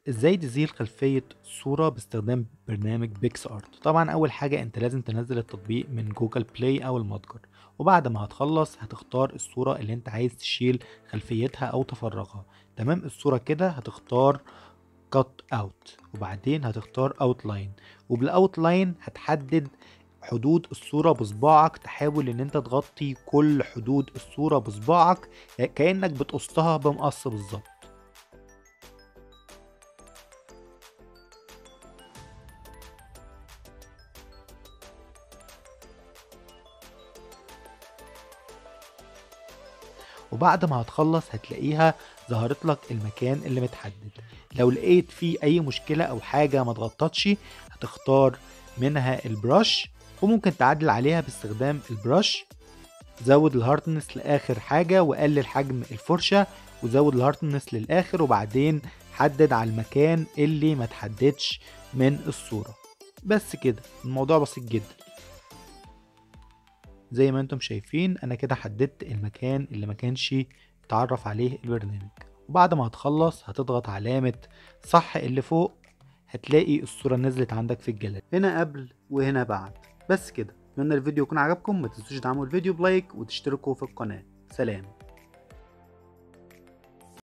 ازاي تزيل خلفية صورة باستخدام برنامج بيكس ارت طبعا اول حاجة انت لازم تنزل التطبيق من جوجل بلاي او المتجر وبعد ما هتخلص هتختار الصورة اللي انت عايز تشيل خلفيتها او تفرغها تمام الصورة كده هتختار كات اوت وبعدين هتختار اوتلاين وبالاوتلاين هتحدد حدود الصورة بصباعك تحاول ان انت تغطي كل حدود الصورة بصباعك كأنك بتقصها بمقص بالظبط وبعد ما هتخلص هتلاقيها ظهرت لك المكان اللي متحدد لو لقيت فيه اي مشكلة او حاجة ما اتغطتش هتختار منها البرش وممكن تعدل عليها باستخدام البرش زود الهاردنس لاخر حاجة وقلل حجم الفرشة وزود الهاردنس للاخر وبعدين حدد على المكان اللي ما تحددش من الصورة بس كده الموضوع بسيط جدا زي ما انتم شايفين انا كده حددت المكان اللي ما كانش اتعرف عليه البرنامج وبعد ما هتخلص هتضغط علامة صح اللي فوق هتلاقي الصورة نزلت عندك في الجاليري هنا قبل وهنا بعد بس كده اتمنى الفيديو يكون عجبكم ما تنسوش تدعموا الفيديو بلايك وتشتركوا في القناة سلام